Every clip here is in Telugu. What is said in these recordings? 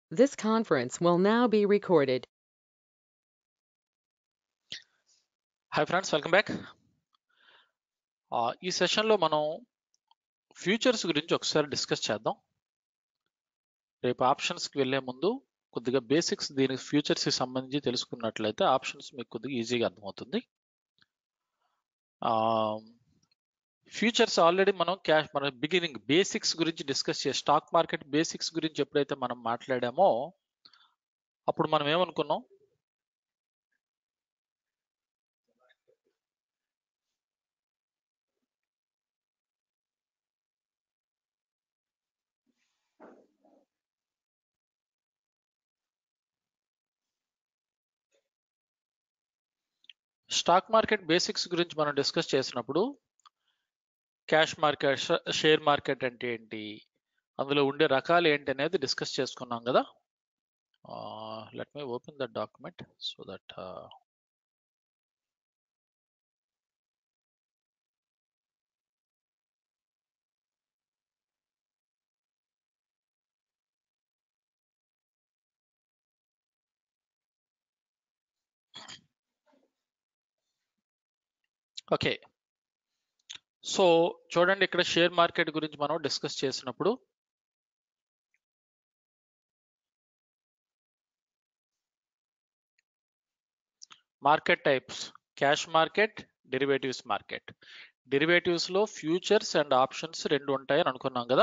This conference will now be recorded. Hi friends welcome back ఈ సెషన్లో మనం ఫ్యూచర్స్ గురించి ఒకసారి డిస్కస్ చేద్దాం రేపు ఆప్షన్స్కి వెళ్ళే ముందు కొద్దిగా బేసిక్స్ దీనికి ఫ్యూచర్స్కి సంబంధించి తెలుసుకున్నట్లయితే ఆప్షన్స్ మీకు కొద్దిగా ఈజీగా అర్థమవుతుంది ఫ్యూచర్స్ ఆల్రెడీ మనం క్యాష్ మన బిగినింగ్ బేసిక్స్ గురించి డిస్కస్ చేసి స్టాక్ మార్కెట్ బేసిక్స్ గురించి ఎప్పుడైతే మనం మాట్లాడామో అప్పుడు మనం ఏమనుకున్నాం స్టాక్ మార్కెట్ బేసిక్స్ గురించి మనం డిస్కస్ చేసినప్పుడు క్యాష్ మార్కెట్ షేర్ మార్కెట్ అంటే ఏంటి అందులో ఉండే రకాలు ఏంటి అనేది డిస్కస్ చేసుకున్నాం కదా let me open that document so that okay so చూడండి ఇక్కడ షేర్ మార్కెట్ గురించి మనం డిస్కస్ చేసినప్పుడు market types cash market derivatives market derivatives లో ఫ్యూచర్స్ అండ్ ఆప్షన్స్ రెండు ఉంటాయని అనుకున్నాం కదా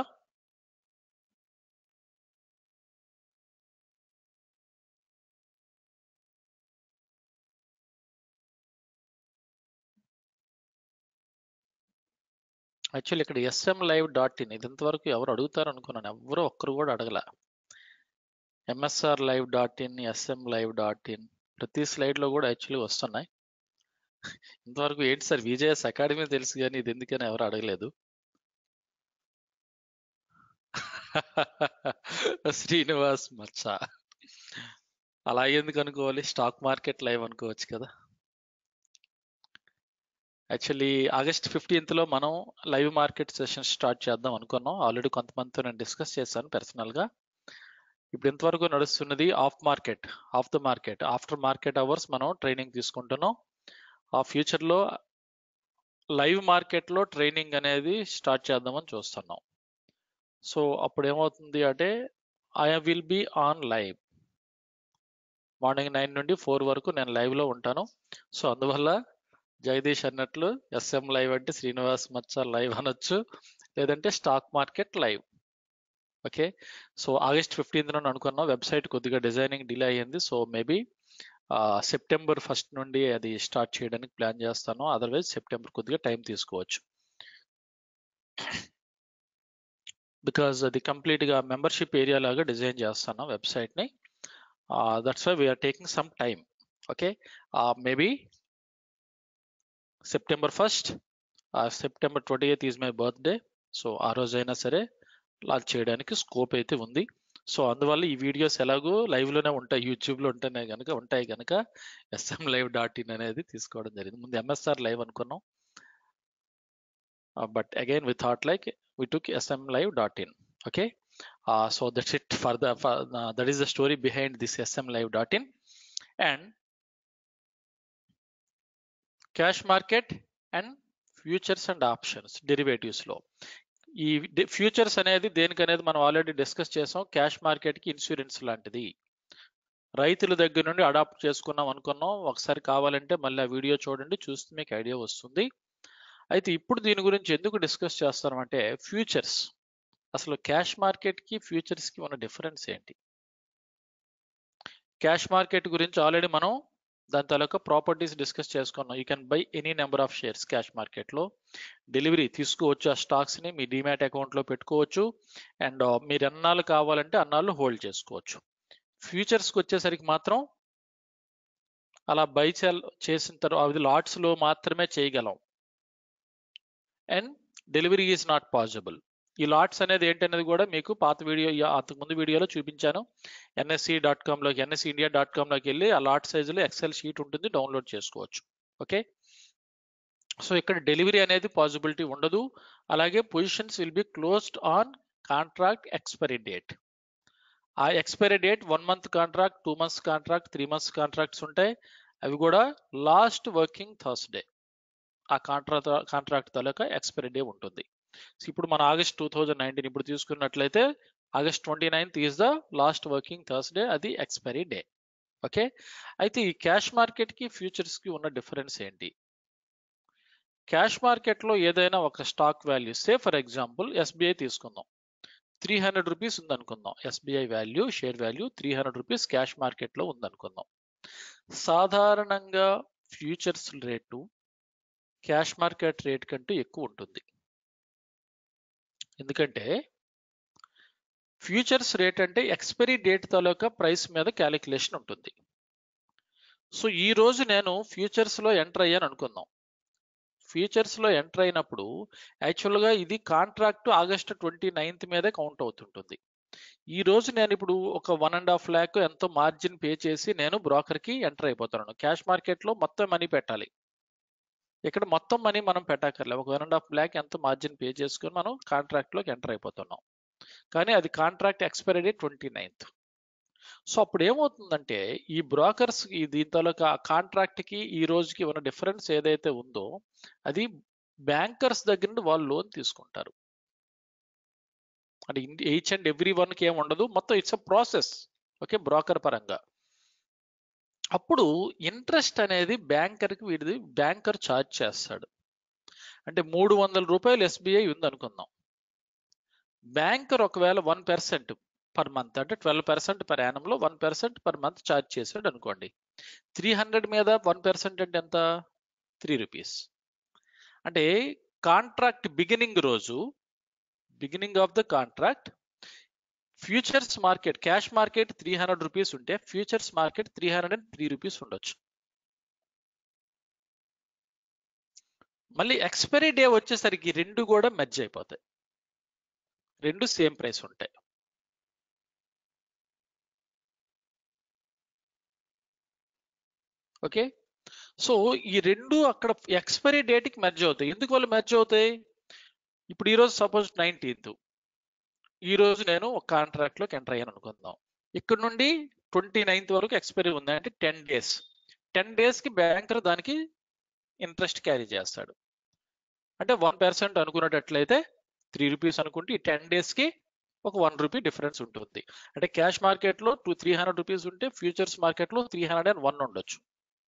యాక్చువల్లీ ఇక్కడ ఎస్ఎం లైవ్ డాట్ ఇన్ ఇది ఇంతవరకు ఎవరు అడుగుతారు అనుకున్నాను ఎవరు ఒక్కరు కూడా అడగల MSR live dot in SM live dot in ప్రతి స్లైడ్ లో కూడా యాక్చువల్లీ వస్తున్నాయి ఇంతవరకు ఏంటి సార్ విజయస్ అకాడమీ తెలుసు కానీ ఇది ఎందుకని ఎవరు అడగలేదు శ్రీనివాస్ మచ్చ అలా ఎందుకు అనుకోవాలి స్టాక్ మార్కెట్ లైవ్ అనుకోవచ్చు కదా యాక్చువల్లీ ఆగస్ట్ ఫిఫ్టీన్త్ లో మనం లైవ్ మార్కెట్ సెషన్ స్టార్ట్ చేద్దాం అనుకున్నాం ఆల్రెడీ కొంతమందితో నేను డిస్కస్ చేశాను పర్సనల్ గా ఇప్పుడు ఇంతవరకు నడుస్తున్నది off market off the market after market hours మనం ట్రైనింగ్ తీసుకుంటున్నాం ఆ ఫ్యూచర్ లో లైవ్ మార్కెట్ లో ట్రైనింగ్ అనేది స్టార్ట్ చేద్దామని చూస్తున్నాం సో అప్పుడు ఏమవుతుంది అంటే I will be on live morning nine నుండి ఫోర్ వరకు నేను లైవ్ లో ఉంటాను సో అందువల్ల జగదీష్ అన్నట్లు ఎస్ఎం లైవ్ అంటే శ్రీనివాస్ మచ్చ లైవ్ అనొచ్చు లేదంటే stock market live okay so August fifteenth నుండి అనుకున్నాం వెబ్సైట్ కొద్దిగా డిజైనింగ్ డిలే అయ్యింది సో మేబీ సెప్టెంబర్ ఫస్ట్ నుండి అది స్టార్ట్ చేయడానికి ప్లాన్ చేస్తాను అదర్వైజ్ సెప్టెంబర్ కొద్దిగా టైం తీసుకోవచ్చు బికాజ్ అది కంప్లీట్ గా మెంబర్షిప్ ఏరియా లాగా డిజైన్ చేస్తాను వెబ్సైట్ ని that's why we're taking some time okay maybe September first September twenty eighth is my birthday so ఆ రోజైనా సరే లాంచ్ చేయడానికి స్కోప్ అయితే ఉంది సో అందువల్ల ఈ వీడియోస్ ఎలాగో లైవ్ లోనే ఉంటాయి యూట్యూబ్ లో ఉంటేనే కనుక ఉంటాయి కనుక ఎస్ఎం లైవ్ డాట్ ఇన్ అనేది తీసుకోవడం జరిగింది ముందు ఎంఎస్ఆర్ లైవ్ అనుకున్నాం but again we thought like we took SM live dot in okay so that's it for the that is the story behind this SM live dot in and cash market and futures and options derivatives లో ఈ ఫ్యూచర్స్ అనేది దేనికి అనేది మనం ఆల్రెడీ డిస్కస్ చేసాం క్యాష్ మార్కెట్ కి ఇన్సూరెన్స్ లాంటిది రైతుల దగ్గర నుండి అడాప్ట్ చేసుకున్నాం అనుకున్నాం ఒకసారి కావాలంటే మళ్ళీ ఆ వీడియో చూడండి చూస్తే మీకు ఐడియా వస్తుంది అయితే ఇప్పుడు దీని గురించి ఎందుకు డిస్కస్ చేస్తామంటే ఫ్యూచర్స్ అసలు క్యాష్ మార్కెట్ కి ఫ్యూచర్స్ కి ఉన్న డిఫరెన్స్ ఏంటి క్యాష్ మార్కెట్ గురించి ఆల్రెడీ మనం దాని తాలూకా ప్రాపర్టీస్ డిస్కస్ చేసుకున్నాం you can buy any number of shares cash మార్కెట్లో డెలివరీ తీసుకోవచ్చు ఆ స్టాక్స్ని మీ డిమాట్ అకౌంట్లో పెట్టుకోవచ్చు అండ్ మీరు ఎన్నాళ్ళు కావాలంటే అన్నాళ్ళు హోల్డ్ చేసుకోవచ్చు ఫ్యూచర్స్కి వచ్చేసరికి మాత్రం అలా బై సెల్ చేసిన తర్వాత అది లాట్స్లో మాత్రమే చేయగలం and delivery is not possible ఈ లాట్స్ అనేది ఏంటనేది కూడా మీకు పాత వీడియో అంతకుముందు వీడియోలో చూపించాను ఎన్ఎస్సి డాట్ కామ్లోకి ఎన్ఎస్సి ఇండియా డాట్ కామ్లోకి వెళ్ళి ఆ లాట్ సైజులో ఎక్సెల్ షీట్ ఉంటుంది డౌన్లోడ్ చేసుకోవచ్చు ఓకే సో ఇక్కడ డెలివరీ అనేది పాసిబిలిటీ ఉండదు అలాగే positions will be closed on contract expiry date ఆ expiry date one month contract two months contract three months contracts ఉంటాయి అవి కూడా లాస్ట్ వర్కింగ్ థర్స్డే ఆ కాంట్రాక్ట్ కాంట్రాక్ట్ తాలూకా ఎక్స్పైరీ డే ఉంటుంది So, ఇప్పుడు మన ఆగస్ట్ టూ థౌజండ్ నైన్టీన్ ఇప్పుడు తీసుకున్నట్లయితే August twenty ninth is the last working Thursday అది ఎక్స్పైరీ డే ఓకే అయితే ఈ క్యాష్ మార్కెట్ కి ఫ్యూచర్స్ కి ఉన్న డిఫరెన్స్ ఏంటి క్యాష్ మార్కెట్ లో ఏదైనా ఒక stock value say for example SBI తీసుకుందాం త్రీ హండ్రెడ్ రూపీస్ ఉందనుకుందాం SBI value share value three hundred rupees cash market లో ఉందనుకుందాం సాధారణంగా futures rate cash market rate కంటే ఎక్కువ ఉంటుంది ఎందుకంటే ఫ్యూచర్స్ రేట్ అంటే ఎక్స్పైరీ డేట్ తాలూకా ప్రైస్ మీద క్యాలిక్యులేషన్ ఉంటుంది సో ఈ రోజు నేను ఫ్యూచర్స్ లో ఎంటర్ అయ్యాను అనుకుందాం ఫ్యూచర్స్ లో ఎంటర్ అయినప్పుడు యాక్చువల్ గా ఇది కాంట్రాక్ట్ ఆగస్ట్ ట్వంటీ నైన్త్ మీదే కౌంట్ అవుతుంటుంది ఈ రోజు నేను ఇప్పుడు ఒక వన్ అండ్ హాఫ్ ల్యాక్ ఎంతో మార్జిన్ పే చేసి నేను బ్రోకర్ కి ఎంటర్ అయిపోతున్నాను క్యాష్ మార్కెట్ లో మొత్తం మనీ పెట్టాలి ఇక్కడ మొత్తం మనీ మనం పెట్టక్కర్లే ఒక వన్ అండ్ హాఫ్ ల్యాక్ ఎంత మార్జిన్ పే చేసుకొని మనం కాంట్రాక్ట్ లోకి ఎంటర్ అయిపోతున్నాం కానీ అది contract expiry date twenty ninth so అప్పుడు ఏమవుతుందంటే ఈ బ్రోకర్స్ ఈ దీని తాలూకా కాంట్రాక్ట్ కి ఈ రోజుకి ఉన్న డిఫరెన్స్ ఏదైతే ఉందో అది బ్యాంకర్స్ దగ్గర నుండి వాళ్ళు లోన్ తీసుకుంటారు అంటే ఈచ్ అండ్ ఎవ్రీ వన్ కి ఏమి ఉండదు మొత్తం it's a process okay broker పరంగా అప్పుడు ఇంట్రెస్ట్ అనేది బ్యాంకర్ కి వీడిది బ్యాంకర్ ఛార్జ్ చేస్తాడు అంటే మూడు వందల రూపాయలు ఎస్బీఐ ఉంది అనుకుందాం బ్యాంకర్ ఒకవేళ వన్ పర్సెంట్ పర్ మంత్ అంటే ట్వెల్వ్ పర్సెంట్ పర్ యానంలో one percent per month charge చేశాడు అనుకోండి త్రీ హండ్రెడ్ మీద వన్ పర్సెంట్ అంటే ఎంత త్రీ రూపీస్ అంటే కాంట్రాక్ట్ బిగినింగ్ రోజు beginning of the contract futures market cash market three hundred rupees ఉంటే futures market three hundred and three rupees ఉండొచ్చు మళ్ళీ ఎక్స్పైరీ డే వచ్చేసరికి రెండు కూడా మెర్జ్ అయిపోతాయి రెండు సేమ్ ప్రైస్ ఉంటాయి ఓకే సో ఈ రెండు అక్కడ ఎక్స్పైరీ డేట్కి మెర్జ్ అవుతాయి ఎందుకు వాళ్ళు మెర్జ్ అవుతాయి ఇప్పుడు ఈరోజు సపోజ్ నైన్టీన్త్ ఈ రోజు నేను ఒక కాంట్రాక్ట్ లోకి ఎంటర్ అయ్యాను అనుకుందాం ఇక్కడ నుండి ట్వంటీ నైన్త్ వరకు ఎక్స్పైరీ ఉంది అంటే టెన్ డేస్ టెన్ డేస్ కి బ్యాంకర్ దానికి ఇంట్రెస్ట్ క్యారీ చేస్తాడు అంటే వన్ పర్సెంట్ అనుకునేటట్లయితే త్రీ రూపీస్ అనుకుంటే ఈ టెన్ డేస్ కి ఒక వన్ రూపీ డిఫరెన్స్ ఉంటుంది అంటే క్యాష్ మార్కెట్ లో టూ త్రీ హండ్రెడ్ రూపీస్ ఉంటే ఫ్యూచర్స్ మార్కెట్ లో త్రీ హండ్రెడ్ అండ్ వన్ ఉండొచ్చు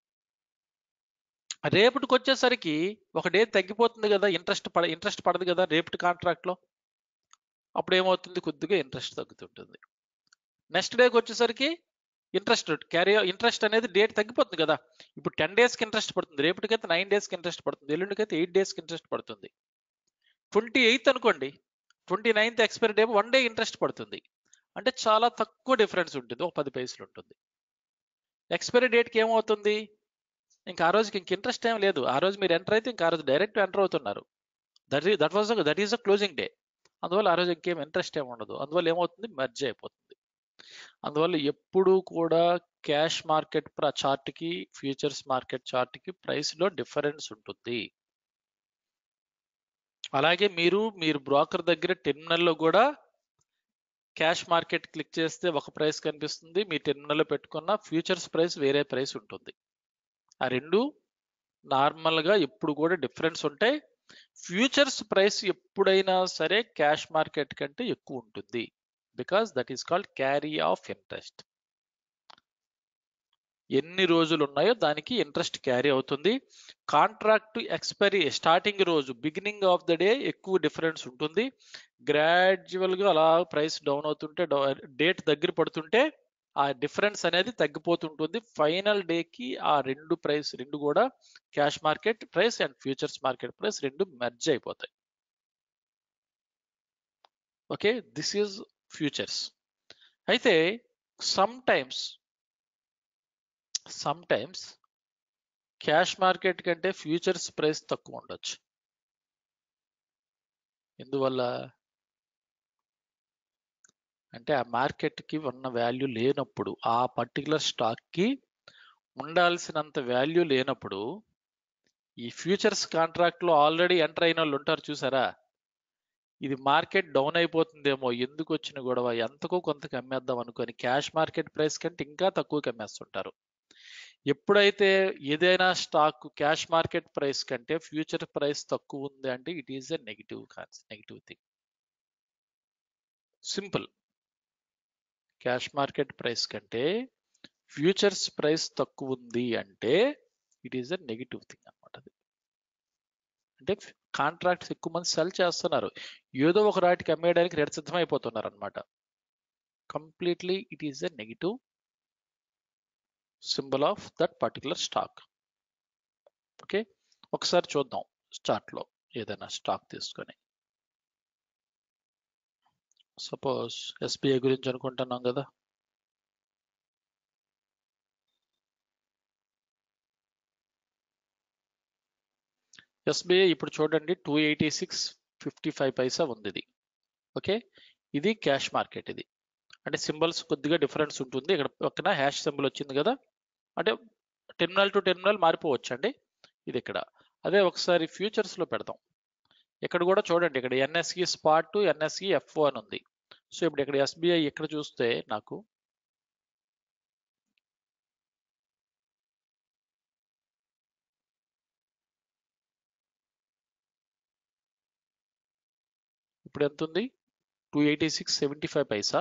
రేపటికి వచ్చేసరికి ఒక డే తగ్గిపోతుంది కదా ఇంట్రెస్ట్ పడ ఇంట్రెస్ట్ పడదు కదా రేపటి కాంట్రాక్ట్ లో అప్పుడు ఏమవుతుంది కొద్దిగా ఇంట్రెస్ట్ తగ్గుతుంటుంది నెక్స్ట్ డేకి వచ్చేసరికి ఇంట్రెస్ట్ క్యారీ ఇంట్రెస్ట్ అనేది డేట్ తగ్గిపోతుంది కదా ఇప్పుడు టెన్ డేస్కి ఇంట్రెస్ట్ పడుతుంది రేపటికైతే నైన్ డేస్కి ఇంట్రెస్ట్ పడుతుంది ఎల్లుండికైతే ఎయిట్ డేస్కి ఇంట్రెస్ట్ పడుతుంది ట్వంటీ ఎయిత్ అనుకోండి twenty ninth expiry day one day interest పడుతుంది అంటే చాలా తక్కువ డిఫరెన్స్ ఉంటుంది ఒక పది పైసలు ఉంటుంది ఎక్స్పైరీ డేట్కి ఏమవుతుంది ఇంకా ఆ రోజుకి ఇంక ఇంట్రెస్ట్ ఏం లేదు ఆ రోజు మీరు ఎంటర్ అయితే ఇంకా ఆ రోజు డైరెక్ట్ ఎంటర్ అవుతున్నారు that that was that is a closing day అందువల్ల ఆ రోజు ఇంకేం ఇంట్రెస్ట్ ఏమి ఉండదు అందువల్ల ఏమవుతుంది మెర్జ్ అయిపోతుంది అందువల్ల ఎప్పుడు కూడా క్యాష్ మార్కెట్ చార్ట్ కి ఫ్యూచర్స్ మార్కెట్ చార్ట్ కి ప్రైస్ లో డిఫరెన్స్ ఉంటుంది అలాగే మీరు మీరు బ్రోకర్ దగ్గర టెర్మినల్లో కూడా క్యాష్ మార్కెట్ క్లిక్ చేస్తే ఒక ప్రైస్ కనిపిస్తుంది మీ టెర్మినల్లో పెట్టుకున్న ఫ్యూచర్స్ ప్రైస్ వేరే ప్రైస్ ఉంటుంది ఆ రెండు నార్మల్గా ఎప్పుడు కూడా డిఫరెన్స్ ఉంటాయి ఫ్యూచర్స్ ప్రైస్ ఎప్పుడైనా సరే క్యాష్ మార్కెట్ కంటే ఎక్కువ ఉంటుంది because that is called carry of interest ఎన్ని రోజులు ఉన్నాయో దానికి ఇంట్రెస్ట్ క్యారీ అవుతుంది కాంట్రాక్ట్ ఎక్స్పైరీ స్టార్టింగ్ రోజు బిగినింగ్ ఆఫ్ ద డే ఎక్కువ డిఫరెన్స్ ఉంటుంది గ్రాడ్యువల్ గా అలా ప్రైస్ డౌన్ అవుతుంటే డేట్ దగ్గర పడుతుంటే ఆ డిఫరెన్స్ అనేది తగ్గిపోతుంటుంది ఫైనల్ కి ఆ రెండు ప్రైస్ రెండు కూడా cash market price and futures market price రెండు మెర్జ్ అయిపోతాయి ఓకే దిస్ ఈజ్ ఫ్యూచర్స్ అయితే sometimes sometimes cash market కంటే ఫ్యూచర్స్ ప్రైస్ తక్కువ ఉండొచ్చు ఎందువల్ల అంటే ఆ మార్కెట్ కి ఉన్న వాల్యూ లేనప్పుడు ఆ పర్టికులర్ స్టాక్ కి ఉండాల్సినంత వాల్యూ లేనప్పుడు ఈ ఫ్యూచర్స్ కాంట్రాక్ట్ లో ఆల్రెడీ ఎంటర్ అయిన వాళ్ళు ఉంటారు చూసారా ఇది మార్కెట్ డౌన్ అయిపోతుందేమో ఎందుకు వచ్చిన గొడవ ఎంతకో కొంతకు అమ్మేద్దాం అనుకొని క్యాష్ మార్కెట్ ప్రైస్ కంటే ఇంకా తక్కువకి అమ్మేస్తుంటారు ఎప్పుడైతే ఏదైనా స్టాక్ క్యాష్ మార్కెట్ ప్రైస్ కంటే ఫ్యూచర్ ప్రైస్ తక్కువ ఉంది అంటే it is a negative negative thing simple cash market price కంటే ఫ్యూచర్స్ ప్రైస్ తక్కువ ఉంది అంటే it is a negative thing అనమాట అది అంటే కాంట్రాక్ట్స్ ఎక్కువ మంది సెల్ చేస్తున్నారు ఏదో ఒక రాటికి అమ్మేయడానికి రెడ్ సిద్ధమైపోతున్నారు అనమాట completely it is a negative symbol of that particular stock okay ఒకసారి చూద్దాం స్టార్ట్ లో ఏదైనా స్టాక్ తీసుకొని సపోజ్ ఎస్బీఐ గురించి అనుకుంటున్నాం కదా ఎస్బీఐ ఇప్పుడు చూడండి two eighty six fifty five paisa ఉంది ఇది ఓకే ఇది క్యాష్ మార్కెట్ ఇది అంటే సింబల్స్ కొద్దిగా డిఫరెన్స్ ఉంటుంది ఇక్కడ పక్కన హ్యాష్ సింబల్ వచ్చింది కదా అంటే టెర్మినల్ టు టెర్మినల్ మారిపోవచ్చు అండి ఇది ఇక్కడ అదే ఒకసారి ఫ్యూచర్స్ లో పెడదాం ఇక్కడ కూడా చూడండి ఇక్కడ NSE spot to NSE F అని ఉంది సో ఇప్పుడు ఇక్కడ ఎస్బీఐ ఇక్కడ చూస్తే నాకు ఇప్పుడు ఎంత ఉంది two eighty six seventy five paisa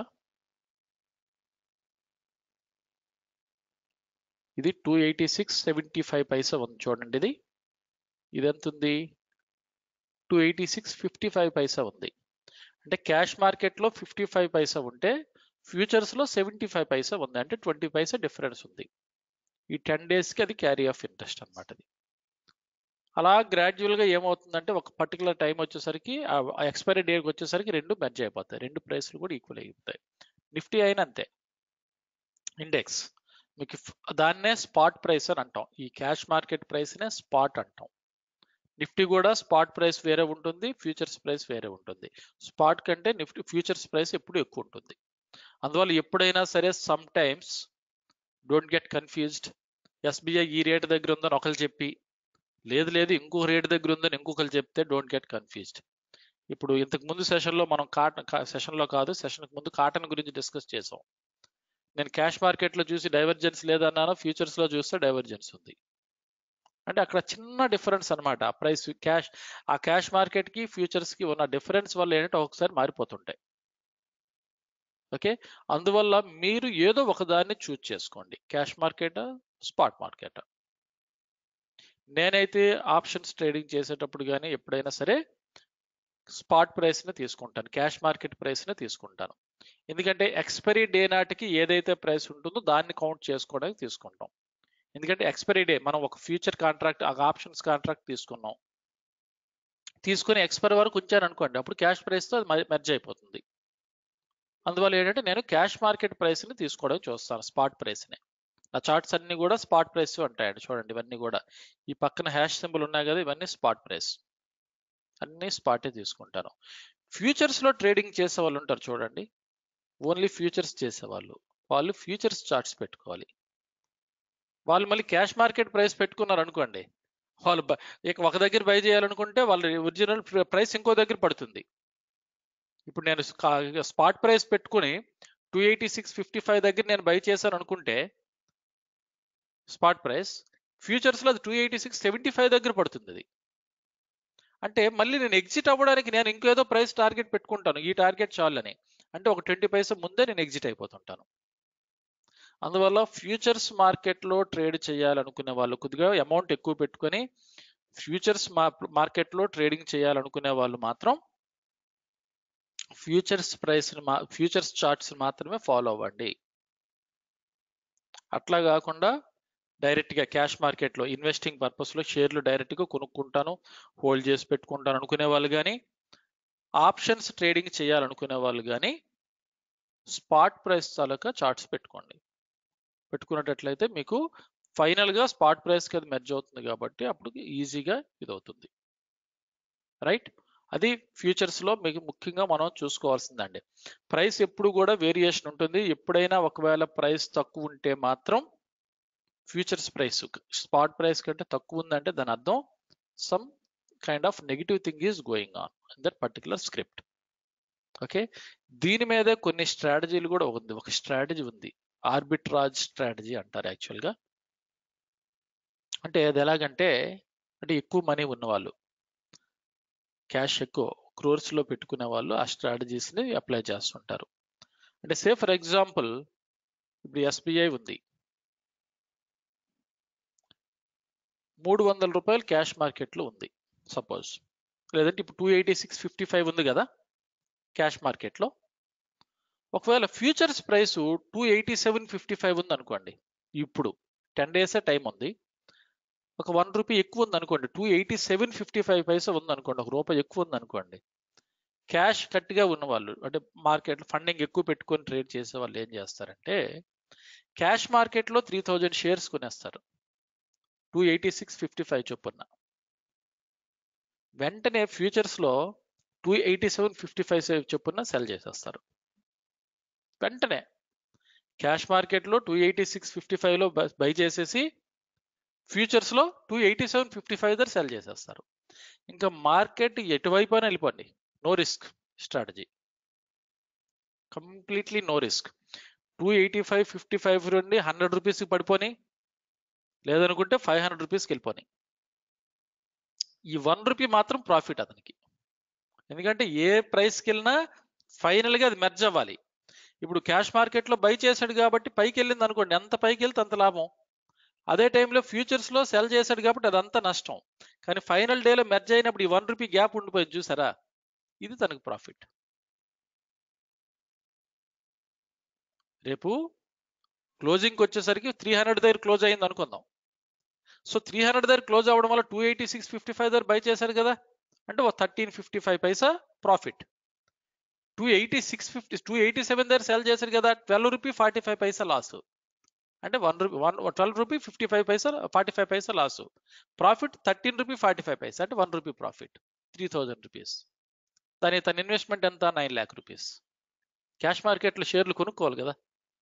ఇది two eighty six seventy five paisa ఉంది చూడండి ఇది ఇది ఎంత ఉంది two eighty six fifty five paisa ఉంది అంటే క్యాష్ మార్కెట్లో ఫిఫ్టీ ఫైవ్ పైసా ఉంటే ఫ్యూచర్స్లో సెవెంటీ ఫైవ్ పైసా ఉంది అంటే ట్వంటీ పైసా డిఫరెన్స్ ఉంది ఈ టెన్ డేస్కి అది క్యారీ ఆఫ్ ఇంట్రెస్ట్ అనమాట అది అలా గ్రాడ్యువల్గా ఏమవుతుందంటే ఒక పర్టికులర్ టైం వచ్చేసరికి ఆ ఎక్స్పైరీ డేకి వచ్చేసరికి రెండు మెర్జ్ అయిపోతాయి రెండు ప్రైస్లు కూడా ఈక్వల్ అయిపోతాయి నిఫ్టీ అయినా అంతే ఇండెక్స్ మీకు దాన్నే స్పాట్ ప్రైస్ అని అంటాం ఈ క్యాష్ మార్కెట్ ప్రైస్నే స్పాట్ అంటాం నిఫ్టీ కూడా స్పాట్ ప్రైస్ వేరే ఉంటుంది ఫ్యూచర్స్ ప్రైస్ వేరే ఉంటుంది స్పాట్ కంటే నిఫ్టీ ఫ్యూచర్స్ ప్రైస్ ఎప్పుడు ఎక్కువ ఉంటుంది అందువల్ల ఎప్పుడైనా సరే sometimes don't get confused SBI ఈ రేట్ దగ్గర ఉందని ఒకరు చెప్పి లేదు లేదు ఇంకొక రేట్ దగ్గర ఉందని ఇంకొకరు చెప్తే డోంట్ గెట్ కన్ఫ్యూజ్డ్ ఇప్పుడు ఇంతకు ముందు సెషన్లో మనం కాటన్ సెషన్లో కాదు సెషన్కి ముందు కాటన్ గురించి డిస్కస్ చేసాం నేను క్యాష్ మార్కెట్లో చూసి డైవర్జెన్స్ లేదన్నాను ఫ్యూచర్స్లో చూస్తే డైవర్జెన్స్ ఉంది అంటే అక్కడ చిన్న డిఫరెన్స్ అనమాట ఆ ప్రైస్ క్యాష్ ఆ క్యాష్ మార్కెట్కి ఫ్యూచర్స్కి ఉన్న డిఫరెన్స్ వల్ల ఏంటంటే ఒకసారి మారిపోతుంటాయి ఓకే అందువల్ల మీరు ఏదో ఒక దాన్ని చూజ్ చేసుకోండి క్యాష్ మార్కెట్ స్పాట్ మార్కెట్ నేనైతే ఆప్షన్స్ ట్రేడింగ్ చేసేటప్పుడు కానీ ఎప్పుడైనా సరే స్పాట్ ప్రైస్ని తీసుకుంటాను క్యాష్ మార్కెట్ ప్రైస్ని తీసుకుంటాను ఎందుకంటే ఎక్స్పైరీ డే నాటికి ఏదైతే ప్రైస్ ఉంటుందో దాన్ని కౌంట్ చేసుకోవడానికి తీసుకుంటాం ఎందుకంటే ఎక్స్పైరీ డే మనం ఒక ఫ్యూచర్ కాంట్రాక్ట్ ఆ ఆప్షన్స్ కాంట్రాక్ట్ తీసుకున్నాం తీసుకుని ఎక్స్పైరీ వరకు ఉంచాను అనుకోండి అప్పుడు క్యాష్ ప్రైస్తో అది మెర్జ్ అయిపోతుంది అందువల్ల ఏంటంటే నేను క్యాష్ మార్కెట్ ప్రైస్ని తీసుకోవడానికి చూస్తాను స్పాట్ ప్రైస్ని నా చార్ట్స్ అన్ని కూడా స్పాట్ ప్రైస్ ఉంటాయండి చూడండి ఇవన్నీ కూడా ఈ పక్కన హ్యాష్ సింబల్ ఉన్నాయి కదా ఇవన్నీ స్పాట్ ప్రైస్ అన్ని స్పాటే తీసుకుంటాను ఫ్యూచర్స్లో ట్రేడింగ్ చేసే వాళ్ళు ఉంటారు చూడండి ఓన్లీ ఫ్యూచర్స్ చేసేవాళ్ళు వాళ్ళు ఫ్యూచర్స్ చార్ట్స్ పెట్టుకోవాలి వాళ్ళు మళ్ళీ క్యాష్ మార్కెట్ ప్రైస్ పెట్టుకున్నారు అనుకోండి వాళ్ళు ఇక ఒక దగ్గర బై చేయాలనుకుంటే వాళ్ళ ఒరిజినల్ ప్రైస్ ఇంకో దగ్గర పడుతుంది ఇప్పుడు నేను స్పాట్ ప్రైస్ పెట్టుకుని two eighty six fifty five దగ్గర నేను బై చేశాను అనుకుంటే స్పాట్ ప్రైస్ ఫ్యూచర్స్లో అది two eighty six seventy five దగ్గర పడుతుంది అది అంటే మళ్ళీ నేను ఎగ్జిట్ అవ్వడానికి నేను ఇంకేదో ప్రైస్ టార్గెట్ పెట్టుకుంటాను ఈ టార్గెట్ చాలని అంటే ఒక ట్వంటీ పైసా ముందే నేను ఎగ్జిట్ అయిపోతుంటాను అందువల్ల ఫ్యూచర్స్ మార్కెట్లో ట్రేడ్ చేయాలనుకునే వాళ్ళు కొద్దిగా అమౌంట్ ఎక్కువ పెట్టుకొని ఫ్యూచర్స్ మార్కెట్లో ట్రేడింగ్ చేయాలనుకునే వాళ్ళు మాత్రం ఫ్యూచర్స్ ప్రైస్ ఫ్యూచర్స్ చార్ట్స్ మాత్రమే ఫాలో అవ్వండి అట్లా కాకుండా డైరెక్ట్గా క్యాష్ మార్కెట్లో ఇన్వెస్టింగ్ పర్పస్లో షేర్లు డైరెక్ట్గా కొనుక్కుంటాను హోల్డ్ చేసి పెట్టుకుంటాను అనుకునే వాళ్ళు కానీ ఆప్షన్స్ ట్రేడింగ్ చేయాలనుకునే వాళ్ళు కానీ స్పాట్ ప్రైస్ తాలూకా చార్ట్స్ పెట్టుకోండి పెట్టుకున్నట్లయితే మీకు ఫైనల్గా స్పాట్ ప్రైస్కి అది మెర్జ్ అవుతుంది కాబట్టి అప్పుడు ఈజీగా ఇది అవుతుంది రైట్ అది ఫ్యూచర్స్లో మీకు ముఖ్యంగా మనం చూసుకోవాల్సిందండి ప్రైస్ ఎప్పుడు కూడా వేరియేషన్ ఉంటుంది ఎప్పుడైనా ఒకవేళ ప్రైస్ తక్కువ ఉంటే మాత్రం ఫ్యూచర్స్ ప్రైస్ స్పాట్ ప్రైస్ కంటే తక్కువ ఉందంటే దాని అర్థం some kind of negative thing is going on in that particular script okay దీని మీదే కొన్ని స్ట్రాటజీలు కూడా ఉంది ఒక స్ట్రాటజీ ఉంది ఆర్బిట్రాజ్ స్ట్రాటజీ అంటారు యాక్చువల్గా అంటే అది ఎలాగంటే అంటే ఎక్కువ మనీ ఉన్నవాళ్ళు క్యాష్ ఎక్కువ క్రోర్స్ లో పెట్టుకునే వాళ్ళు ఆ స్ట్రాటజీస్ ని అప్లై చేస్తుంటారు అంటే సే ఫర్ ఎగ్జాంపుల్ ఇప్పుడు ఎస్బీఐ ఉంది మూడు వందల రూపాయలు క్యాష్ మార్కెట్లో ఉంది సపోజ్ లేదంటే ఇప్పుడు two eighty six fifty five ఉంది కదా క్యాష్ మార్కెట్లో ఒకవేళ futures price two eighty seven fifty five ఉంది అనుకోండి ఇప్పుడు టెన్ డేసే టైం ఉంది ఒక వన్ రూపీ ఎక్కువ ఉంది అనుకోండి two eighty seven fifty five paisa ఉంది అనుకోండి ఒక రూపాయి ఎక్కువ ఉంది అనుకోండి క్యాష్ కట్గా ఉన్న వాళ్ళు అంటే మార్కెట్ ఫండింగ్ ఎక్కువ పెట్టుకొని ట్రేడ్ చేసే వాళ్ళు ఏం చేస్తారంటే క్యాష్ మార్కెట్లో త్రీ థౌజండ్ షేర్స్ కొనేస్తారు two eighty six fifty five చొప్పున వెంటనే ఫ్యూచర్స్లో two eighty seven fifty five చొప్పున సెల్ చేసేస్తారు వెంటనే క్యాష్ మార్కెట్లో టూ ఎయిటీ సిక్స్ ఫిఫ్టీ ఫైవ్లో బై చేసేసి ఫ్యూచర్స్లో two eighty seven fifty five దగ్గర సెల్ చేసేస్తారు ఇంకా మార్కెట్ ఎటువైపు అయినా వెళ్ళిపోండి no risk strategy completely no risk two eighty five fifty five నుండి హండ్రెడ్ రూపీస్కి పడిపోని లేదనుకుంటే ఫైవ్ హండ్రెడ్ రూపీస్కి వెళ్ళిపోని ఈ వన్ రూపీ మాత్రం ప్రాఫిట్ అతనికి ఎందుకంటే ఏ ప్రైస్కి వెళ్ళినా ఫైనల్గా అది మెర్జ్ అవ్వాలి ఇప్పుడు క్యాష్ మార్కెట్లో బై చేశాడు కాబట్టి పైకి వెళ్ళింది అనుకోండి ఎంత పైకి వెళ్తే అంత లాభం అదే టైంలో ఫ్యూచర్స్లో సెల్ చేశాడు కాబట్టి అదంతా నష్టం కానీ ఫైనల్ డేలో మెర్జ్ అయినప్పుడు ఈ వన్ రూపీ గ్యాప్ ఉండిపోయింది చూసారా ఇది తనకు ప్రాఫిట్ రేపు క్లోజింగ్కి వచ్చేసరికి త్రీ హండ్రెడ్ దగ్గర క్లోజ్ అయింది అనుకుందాం సో త్రీ హండ్రెడ్ దగ్గర క్లోజ్ అవ్వడం వల్ల two eighty six fifty five దగ్గర బై చేశారు కదా అంటే ఒక thirteen fifty five paisa profit two eighty six fifty two eighty seven దగ్గర సెల్ చేశారు కదా twelve rupee forty five paisa loss అంటే one rupee one twelve rupee fifty five paisa forty five paisa loss profit thirteen rupee forty five paisa అంటే one rupee profit three thousand rupees దాని తన ఇన్వెస్ట్మెంట్ ఎంత నైన్ ల్యాక్ రూపీస్ క్యాష్ మార్కెట్లో షేర్లు కొనుక్కోవాలి కదా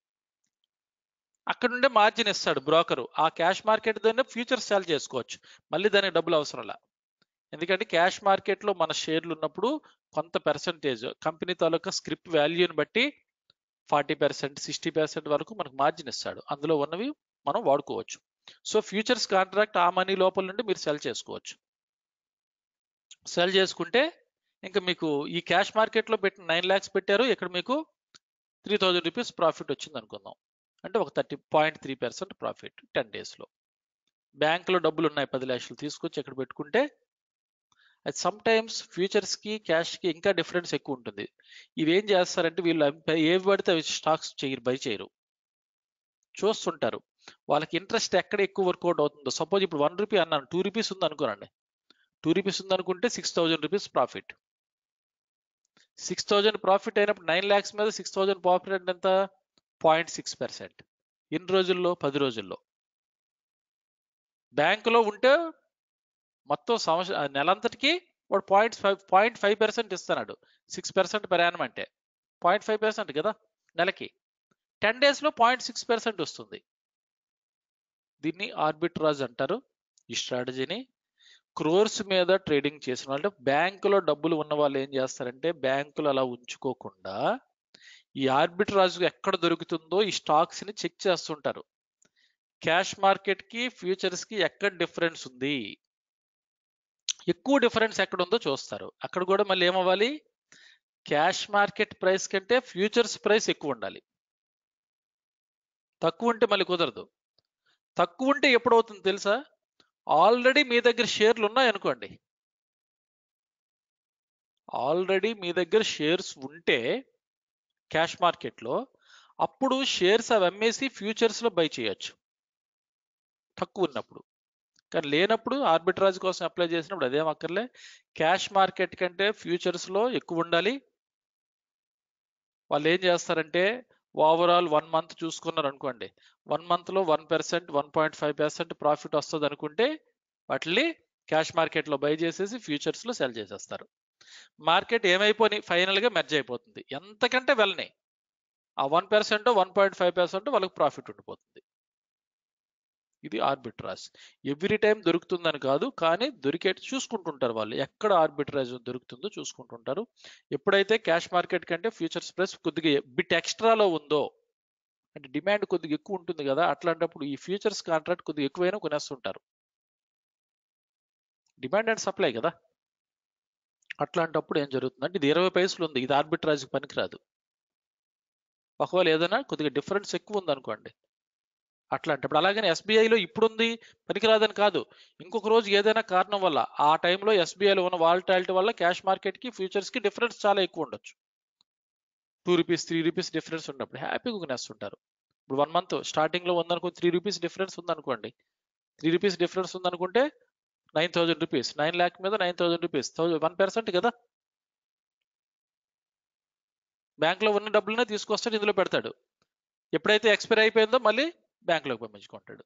అక్కడ నుండే మార్జిన్ ఇస్తాడు బ్రోకరు ఆ క్యాష్ మార్కెట్ దాన్ని ఫ్యూచర్ సెల్ చేసుకోవచ్చు మళ్ళీ దానికి డబ్బులు అవసరంలా ఎందుకంటే క్యాష్ మార్కెట్లో మన షేర్లు ఉన్నప్పుడు కొంత పర్సంటేజ్ కంపెనీ తాలూకా స్క్రిప్ట్ వాల్యూని బట్టి ఫార్టీ పర్సెంట్ సిక్స్టీ పర్సెంట్ వరకు మనకు మార్జిన్ ఇస్తాడు అందులో ఉన్నవి మనం వాడుకోవచ్చు సో ఫ్యూచర్స్ కాంట్రాక్ట్ ఆ మనీ లోపల నుండి మీరు సెల్ చేసుకోవచ్చు సెల్ చేసుకుంటే ఇంకా మీకు ఈ క్యాష్ మార్కెట్లో పెట్టిన నైన్ ల్యాక్స్ పెట్టారు ఇక్కడ మీకు త్రీ థౌజండ్ రూపీస్ ప్రాఫిట్ వచ్చింది అనుకుందాం అంటే ఒక thirty point three percent profit ten డేస్లో బ్యాంకులో డబ్బులు ఉన్నాయి పది లక్షలు తీసుకొచ్చి ఇక్కడ పెట్టుకుంటే అది సమ్ టైమ్స్ ఫ్యూచర్స్కి క్యాష్కి ఇంకా డిఫరెన్స్ ఎక్కువ ఉంటుంది ఇవి ఏం చేస్తారంటే వీళ్ళు ఏవి పడితే అవి స్టాక్స్ చేయరు బై చేయరు చూస్తుంటారు వాళ్ళకి ఇంట్రెస్ట్ ఎక్కడ ఎక్కువ వర్కౌట్ అవుతుందో సపోజ్ ఇప్పుడు వన్ రూపీ అన్నాను టూ రూపీస్ ఉంది అనుకోనండి టూ రూపీస్ ఉంది అనుకుంటే six thousand rupees profit six thousand profit అయినప్పుడు నైన్ ల్యాక్స్ మీద సిక్స్ థౌజండ్ ప్రాఫిట్ అంటే ఎంత పాయింట్ సిక్స్ పర్సెంట్ ఎన్ని రోజుల్లో పది రోజుల్లో బ్యాంకులో ఉంటే మొత్తం సంవత్సరం నెలంతటికి వాడు point five point five percent ఇస్తున్నాడు సిక్స్ పర్సెంట్ per annum అంటే పాయింట్ ఫైవ్ పర్సెంట్ కదా నెలకి టెన్ డేస్లో పాయింట్ సిక్స్ పర్సెంట్ వస్తుంది దీన్ని ఆర్బిట్రాజ్ అంటారు ఈ స్ట్రాటజీని క్రోర్స్ మీద ట్రేడింగ్ చేసిన వాళ్ళు బ్యాంకులో డబ్బులు ఉన్న వాళ్ళు ఏం చేస్తారంటే బ్యాంకులు అలా ఉంచుకోకుండా ఈ ఆర్బిట్రాజ్ ఎక్కడ దొరుకుతుందో ఈ స్టాక్స్ ని చెక్ చేస్తుంటారు క్యాష్ మార్కెట్ కి ఫ్యూచర్స్ కి ఎక్కడ డిఫరెన్స్ ఉంది ఎక్కువ డిఫరెన్స్ ఎక్కడ ఉందో చూస్తారు అక్కడ కూడా మళ్ళీ ఏమవ్వాలి క్యాష్ మార్కెట్ ప్రైస్ కంటే ఫ్యూచర్స్ ప్రైస్ ఎక్కువ ఉండాలి తక్కువ ఉంటే మళ్ళీ కుదరదు తక్కువ ఉంటే ఎప్పుడు అవుతుంది తెలుసా ఆల్రెడీ మీ దగ్గర షేర్లు ఉన్నాయనుకోండి ఆల్రెడీ మీ దగ్గర షేర్స్ ఉంటే క్యాష్ మార్కెట్లో అప్పుడు షేర్స్ అవి అమ్మేసి ఫ్యూచర్స్లో బై చేయొచ్చు తక్కువ ఉన్నప్పుడు కానీ లేనప్పుడు ఆర్బిట్రాజ్ కోసం అప్లై చేసినప్పుడు అదేం అక్కర్లే క్యాష్ మార్కెట్ కంటే ఫ్యూచర్స్లో ఎక్కువ ఉండాలి వాళ్ళు ఏం చేస్తారంటే ఓవరాల్ వన్ మంత్ చూసుకున్నారు అనుకోండి వన్ మంత్లో one percent one point five percent profit వస్తుంది అనుకుంటే వాటిని క్యాష్ మార్కెట్లో బై చేసేసి ఫ్యూచర్స్లో సెల్ చేసేస్తారు మార్కెట్ ఏమైపోయి ఫైనల్గా మెర్జ్ అయిపోతుంది ఎంతకంటే వెళ్ళని ఆ one percent one point five percent వాళ్ళకి ప్రాఫిట్ ఉండిపోతుంది ఇది ఆర్బిట్రాజ్ ఎవ్రీ టైం దొరుకుతుందని కాదు కానీ దొరికే చూసుకుంటుంటారు వాళ్ళు ఎక్కడ ఆర్బిట్రాజ్ దొరుకుతుందో చూసుకుంటుంటారు ఎప్పుడైతే క్యాష్ మార్కెట్ కంటే ఫ్యూచర్స్ ప్రైస్ కొద్దిగా బిట్ ఎక్స్ట్రాలో ఉందో అంటే డిమాండ్ కొద్దిగా ఎక్కువ ఉంటుంది కదా అట్లాంటప్పుడు ఈ ఫ్యూచర్స్ కాంట్రాక్ట్ కొద్దిగా ఎక్కువైనా కొనేస్తుంటారు డిమాండ్ అండ్ సప్లై కదా అట్లాంటప్పుడు ఏం జరుగుతుందంటే ఇది ఇరవై పైసలు ఉంది ఇది ఆర్బిట్రాజ్ పనికిరాదు ఒకవేళ ఏదైనా కొద్దిగా డిఫరెన్స్ ఎక్కువ ఉంది అనుకోండి అట్లాంటప్పుడు అలాగని ఎస్బీఐలో ఇప్పుడుంది పనికిరాదని కాదు ఇంకొక రోజు ఏదైనా కారణం వల్ల ఆ టైంలో ఎస్బీఐలో ఉన్న వాల్టాలిటీ వల్ల క్యాష్ మార్కెట్కి ఫ్యూచర్స్కి డిఫరెన్స్ చాలా ఎక్కువ ఉండొచ్చు two rupees three rupees difference ఉన్నప్పుడు హ్యాపీగా కొనేస్తుంటారు ఇప్పుడు వన్ మంత్ స్టార్టింగ్లో ఉందనుకో త్రీ రూపీస్ డిఫరెన్స్ ఉందనుకోండి త్రీ రూపీస్ డిఫరెన్స్ ఉందనుకుంటే nine thousand rupees nine lakh మీద nine thousand rupees thousand one percent కదా బ్యాంక్లో ఉన్న డబ్బులనే తీసుకొస్తాడు ఇందులో పెడతాడు ఎప్పుడైతే ఎక్స్పైర్ అయిపోయిందో మళ్ళీ బ్యాంకులోకి పంపించుకుంటాడు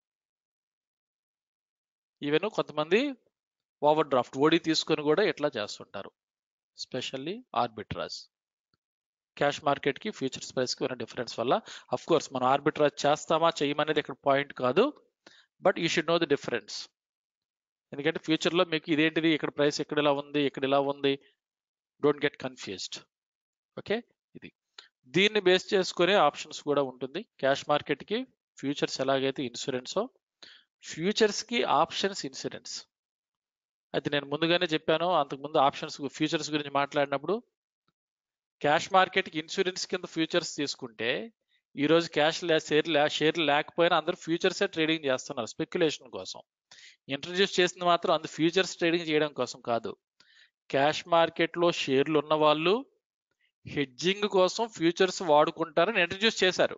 ఈవెన్ కొంతమంది ఓవర్ డ్రాఫ్ట్ ఓడి తీసుకొని కూడా ఇట్లా చేస్తుంటారు స్పెషల్లీ ఆర్బిట్రాజ్ క్యాష్ మార్కెట్కి ఫ్యూచర్స్ ప్రైస్కి ఉన్న డిఫరెన్స్ వల్ల అఫ్ కోర్స్ మనం ఆర్బిట్రాజ్ చేస్తామా చేయమనేది ఇక్కడ పాయింట్ కాదు but you should know the difference ఎందుకంటే ఫ్యూచర్లో మీకు ఇదేంటిది ఇక్కడ ప్రైస్ ఇక్కడ ఇలా ఉంది ఇక్కడ ఇలా ఉంది డోంట్ గెట్ కన్ఫ్యూజ్డ్ ఓకే ఇది దీన్ని బేస్ చేసుకునే ఆప్షన్స్ కూడా ఉంటుంది క్యాష్ మార్కెట్కి ఫ్యూచర్స్ ఎలాగైతే ఇన్సూరెన్సో ఫ్యూచర్స్కి ఆప్షన్స్ ఇన్సూరెన్స్ అయితే నేను ముందుగానే చెప్పాను అంతకుముందు ఆప్షన్స్ ఫ్యూచర్స్ గురించి మాట్లాడినప్పుడు క్యాష్ మార్కెట్కి ఇన్సూరెన్స్ కింద ఫ్యూచర్స్ తీసుకుంటే ఈరోజు క్యాష్ లే షేర్ లే షేర్లు లేకపోయినా అందరూ ఫ్యూచర్సే ట్రేడింగ్ చేస్తున్నారు స్పెక్యులేషన్ కోసం ఇంట్రడ్యూస్ చేసింది మాత్రం అందు ఫ్యూచర్స్ ట్రేడింగ్ చేయడం కోసం కాదు క్యాష్ మార్కెట్లో షేర్లు ఉన్న వాళ్ళు హెడ్జింగ్ కోసం ఫ్యూచర్స్ వాడుకుంటారని ఇంట్రడ్యూస్ చేశారు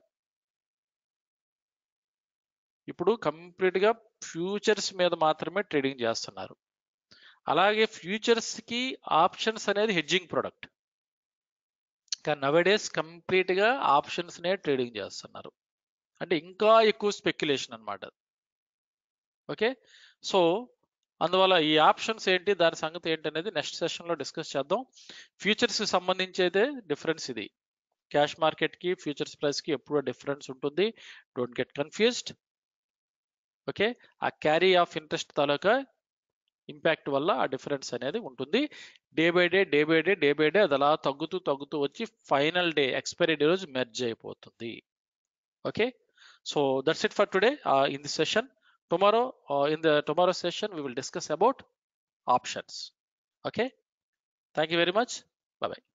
ఇప్పుడు కంప్లీట్గా ఫ్యూచర్స్ మీద మాత్రమే ట్రేడింగ్ చేస్తున్నారు అలాగే ఫ్యూచర్స్కి ఆప్షన్స్ అనేది హెడ్జింగ్ ప్రొడక్ట్ కానీ నవడేస్ కంప్లీట్గా ఆప్షన్స్నే ట్రేడింగ్ చేస్తున్నారు అంటే ఇంకా ఎక్కువ స్పెక్యులేషన్ అనమాట ఓకే సో అందువల్ల ఈ ఆప్షన్స్ ఏంటి దాని సంగతి ఏంటి అనేది నెక్స్ట్ సెషన్లో డిస్కస్ చేద్దాం ఫ్యూచర్స్కి సంబంధించి అయితే డిఫరెన్స్ ఇది క్యాష్ మార్కెట్కి ఫ్యూచర్స్ ప్రైస్కి ఎప్పుడూ డిఫరెన్స్ ఉంటుంది డోంట్ గెట్ కన్ఫ్యూజ్డ్ ఓకే ఆ క్యారీ ఆఫ్ ఇంట్రెస్ట్ తాలూకా ఇంపాక్ట్ వల్ల ఆ డిఫరెన్స్ అనేది ఉంటుంది day by day day by day day by day అది అలా తగ్గుతూ తగ్గుతూ వచ్చి ఫైనల్ డే ఎక్స్పైరీ డే రోజు మెర్జ్ అయిపోతుంది okay so that's it for today in the session tomorrow uh, in the tomorrow session we will discuss about options okay thank you very much bye bye